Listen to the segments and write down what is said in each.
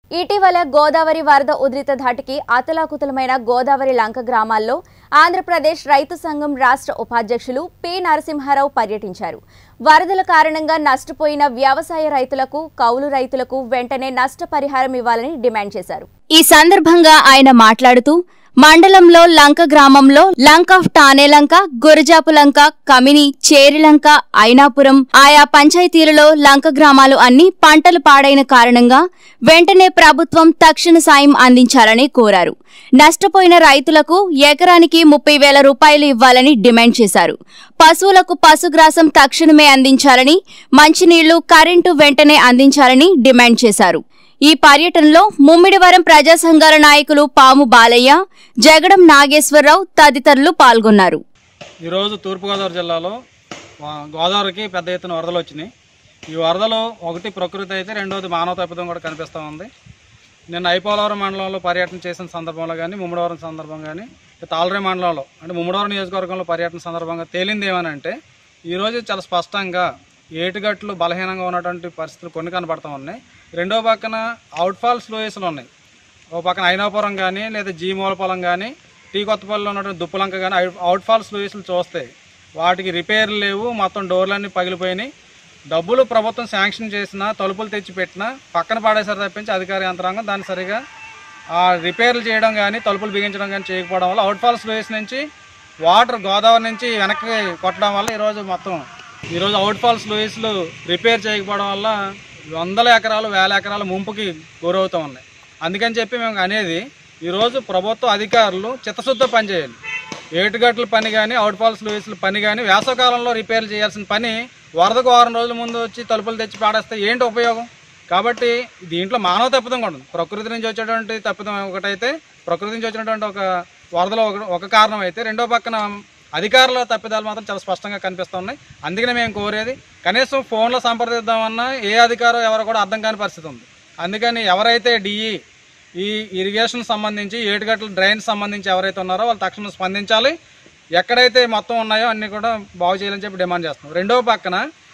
ఇటీవల గోదావరి వరద ఉధృత ధాటికి అతలాకుతలమైన గోదావరి లంక గ్రామాల్లో ఆంధ్రప్రదేశ్ రైతు సంఘం రాష్ట్ర ఉపాధ్యక్షులు పి నరసింహారావు పర్యటించారు వరదల కారణంగా నష్టపోయిన వ్యవసాయ రైతులకు కౌలు రైతులకు వెంటనే నష్టపరిహారం ఇవ్వాలని డిమాండ్ చేశారు ఈ సందర్భంగా ఆయన మాట్లాడుతూ మండలంలో లంక గ్రామంలో లంక ఆఫ్ టానేలంక గురజాపు లంక కమిని చేరిలంక ఐనాపురం ఆయా పంచాయతీలలో లంక గ్రామాలు అన్ని పంటలు పాడైన కారణంగా వెంటనే ప్రభుత్వం తక్షణ సాయం అందించాలని కోరారు నష్టపోయిన రైతులకు ఎకరానికి ముప్పై వేల రూపాయలు ఇవ్వాలని డిమాండ్ చేశారు పశువులకు పశుగ్రాసం తక్షణమే అందించాలని మంచినీళ్లు కరెంటు వెంటనే అందించాలని డిమాండ్ చేశారు ఈ పర్యటనలో ముమ్మిడివరం ప్రజా సంఘాల నాయకులు పాము బాలయ్య జగడం నాగేశ్వరరావు తదితరులు పాల్గొన్నారు ఈరోజు తూర్పుగోదావరి జిల్లాలో వా- గోదావరికి పెద్ద ఎత్తున వరదలు వచ్చినాయి ఈ వరదలు ఒకటి ప్రకృతి అయితే రెండోది మానవ తప్పిదం కూడా కనిపిస్తూ ఉంది నిన్న ఐపోలవరం మండలంలో పర్యటన చేసిన సందర్భంలో కానీ ముమ్మడివరం సందర్భం కానీ తాళరే మండలంలో అంటే ముమ్మడివరం నియోజకవర్గంలో పర్యటన సందర్భంగా తేలింది ఏమనంటే ఈరోజు చాలా స్పష్టంగా ఏటుగట్లు బలహీనంగా ఉన్నటువంటి పరిస్థితులు కొన్ని కనబడతా ఉన్నాయి రెండో పక్కన అవుట్ఫాల్స్ లోయస్లు ఉన్నాయి ఓ పక్కన ఐనాపురం కానీ లేదా జీ మూలపొలం కానీ టీ కొత్తపల్లిలో ఉన్నటువంటి దుప్పలంక కానీ అవుట్ఫాల్స్ లూయిస్లు చూస్తే వాటికి రిపేర్లు లేవు మొత్తం డోర్లన్నీ పగిలిపోయినాయి డబ్బులు ప్రభుత్వం శాంక్షన్ చేసినా తలుపులు తెచ్చి పెట్టినా పక్కన పాడేసారి తప్పించి అధికార యంత్రాంగం దాన్ని సరిగా ఆ రిపేర్లు చేయడం కానీ తలుపులు బిగించడం కానీ చేయకపోవడం వల్ల అవుట్ఫాల్స్ లూయిస్ నుంచి వాటర్ గోదావరి నుంచి వెనక్కి కొట్టడం వల్ల ఈరోజు మొత్తం ఈరోజు అవుట్ఫాల్స్ లూయిస్లు రిపేర్ చేయకపోవడం వల్ల వందల ఎకరాలు వేల ఎకరాలు ముంపుకి గురవుతూ ఉన్నాయి అందుకని చెప్పి మేము అనేది ఈరోజు ప్రభుత్వ అధికారులు చిత్తశుద్ధ పని చేయాలి ఏటుగట్ల పని కానీ అవుట్ఫాల్స్ లూయిస్ల పని కానీ వేసవకాలంలో రిపేర్లు చేయాల్సిన పని వరదకు వారం రోజుల ముందు వచ్చి తలుపులు తెచ్చి పాడేస్తే ఏంటి ఉపయోగం కాబట్టి దీంట్లో మానవ తప్పిదం కూడా ఉంది ప్రకృతి నుంచి వచ్చేటువంటి తప్పిదం ఒకటైతే ప్రకృతి నుంచి వచ్చినటువంటి ఒక వరదలో ఒక ఒక కారణం అయితే రెండో పక్కన అధికారుల తప్పిదాలు మాత్రం చాలా స్పష్టంగా కనిపిస్తున్నాయి అందుకనే మేము కోరేది కనీసం ఫోన్లో సంప్రదిద్దామన్నా ఏ అధికారం ఎవరో కూడా అర్థం కాని పరిస్థితి ఉంది అందుకని ఎవరైతే డిఈ ఈ ఇరిగేషన్ సంబంధించి ఏటుగట్ల డ్రైన్ సంబంధించి ఎవరైతే ఉన్నారో వాళ్ళు తక్షణం స్పందించాలి ఎక్కడైతే మొత్తం ఉన్నాయో అన్ని కూడా బాగు చేయాలని చెప్పి డిమాండ్ చేస్తున్నాం రెండో పక్కన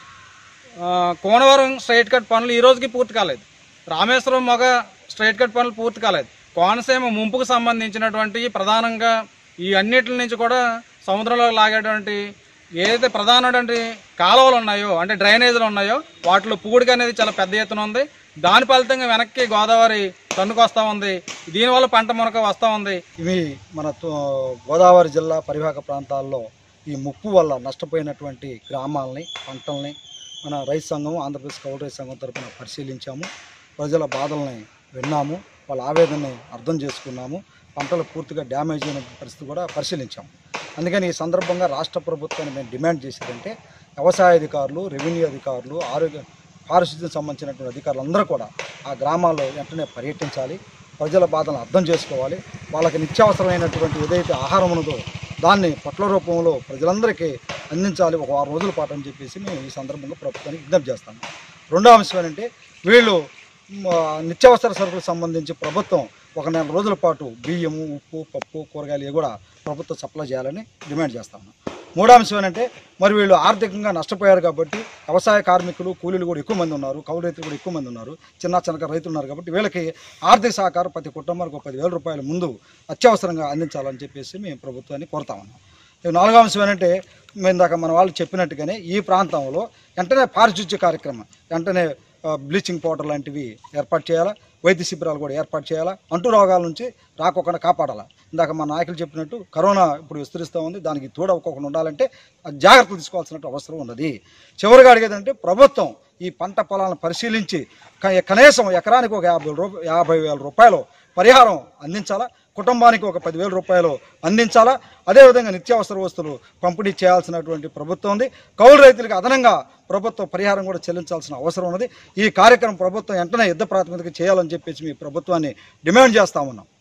ఆ, కోనవరం స్ట్రైట్ కట్ పనులు ఈ రోజుకి పూర్తి కాలేదు రామేశ్వరం మొగ స్ట్రైట్ కట్ పనులు పూర్తి కాలేదు కోనసీమ ముంపుకు సంబంధించినటువంటి ప్రధానంగా ఈ అన్నిటి నుంచి కూడా సముద్రంలో లాగేటువంటి ఏదైతే ప్రధానటువంటి కాలువలు ఉన్నాయో అంటే డ్రైనేజీలు ఉన్నాయో వాటిలో పూడిక అనేది చాలా పెద్ద ఎత్తున ఉంది దాని ఫలితంగా వెనక్కి గోదావరి తన్నుకొస్తా ఉంది దీనివల్ల పంట మునక వస్తూ ఉంది ఇవి మన తో- గోదావరి జిల్లా పరివాహక ప్రాంతాల్లో ఈ ముప్పు వల్ల నష్టపోయినటువంటి గ్రామాలని పంటల్ని మన రైతు సంఘం ఆంధ్రప్రదేశ్ కౌలు రైతు సంఘం తరపున పరిశీలించాము ప్రజల బాధల్ని విన్నాము వాళ్ళ ఆవేదనని అర్థం చేసుకున్నాము పంటలు పూర్తిగా డ్యామేజ్ అయిన పరిస్థితి కూడా పరిశీలించాము అందుకని ఈ సందర్భంగా రాష్ట్ర ప్రభుత్వాన్ని మేము డిమాండ్ చేసేదంటే వ్యవసాయ అధికారులు రెవెన్యూ అధికారులు ఆరోగ్య పారిశుద్ధ్యం సంబంధించినటువంటి అధికారులు అందరూ కూడా ఆ గ్రామాల్లో వెంటనే పర్యటించాలి ప్రజల బాధలను అర్థం చేసుకోవాలి వాళ్ళకి నిత్యావసరమైనటువంటి ఏదైతే ఆహారం ఉన్నదో దాన్ని పొట్ల రూపంలో ప్రజలందరికీ అందించాలి ఒక వారం రోజుల పాటు అని చెప్పేసి మేము ఈ సందర్భంగా ప్రభుత్వానికి విజ్ఞప్తి చేస్తాము రెండో అంశం ఏంటంటే వీళ్ళు మ, నిత్యావసర సరుకులకు సంబంధించి ప్రభుత్వం ఒక నెల రోజుల పాటు బియ్యము ఉప్పు పప్పు కూరగాయలు ఇవి కూడా ప్రభుత్వం సప్లై చేయాలని డిమాండ్ చేస్తాము మూడో అంశం ఏంటంటే మరి వీళ్ళు ఆర్థికంగా నష్టపోయారు కాబట్టి వ్యవసాయ కార్మికులు కూలీలు కూడా ఎక్కువ మంది ఉన్నారు కౌలు రైతులు కూడా ఎక్కువ మంది ఉన్నారు చిన్న చిన్న రైతులు ఉన్నారు కాబట్టి వీళ్ళకి ఆర్థిక సహకారం ప్రతి కుటుంబానికి ఒక పదివేల రూపాయల ముందు అత్యవసరంగా అందించాలని చెప్పేసి మేము ప్రభుత్వాన్ని కోరుతా ఉన్నాం ఇక నాలుగో అంశం ఏంటంటే మేము ఇందాక మన వాళ్ళు చెప్పినట్టుగానే ఈ ప్రాంతంలో వెంటనే పారిశుద్ధ్య కార్యక్రమం వెంటనే ఆ, బ్లీచింగ్ పౌడర్ లాంటివి ఏర్పాటు చేయాలా వైద్య శిబిరాలు కూడా ఏర్పాటు చేయాలా అంటు రోగాల నుంచి రాకోకుండా కాపాడాలా ఇందాక మా నాయకులు చెప్పినట్టు కరోనా ఇప్పుడు విస్తరిస్తూ ఉంది దానికి తోడవకోకుండా ఉండాలంటే ఆ జాగ్రత్తలు తీసుకోవాల్సిన అవసరం ఉన్నది చివరిగా అడిగేదంటే ప్రభుత్వం ఈ పంట పొలాలను పరిశీలించి క- కనీసం ఎకరానికి ఒక యాభై రూప యాభై వేల రూపాయలు పరిహారం అందించాలా కుటుంబానికి ఒక పదివేల రూపాయలు అందించాలా అదేవిధంగా నిత్యావసర వస్తువులు పంపిణీ చేయాల్సినటువంటి ప్రభుత్వం ఉంది కౌలు రైతులకు అదనంగా ప్రభుత్వం పరిహారం కూడా చెల్లించాల్సిన అవసరం ఉన్నది ఈ కార్యక్రమం ప్రభుత్వం వెంటనే యుద్ధ ప్రాతిపదిక చేయాలని చెప్పేసి మీ ప్రభుత్వాన్ని డిమాండ్ చేస్తా ఉన్నాం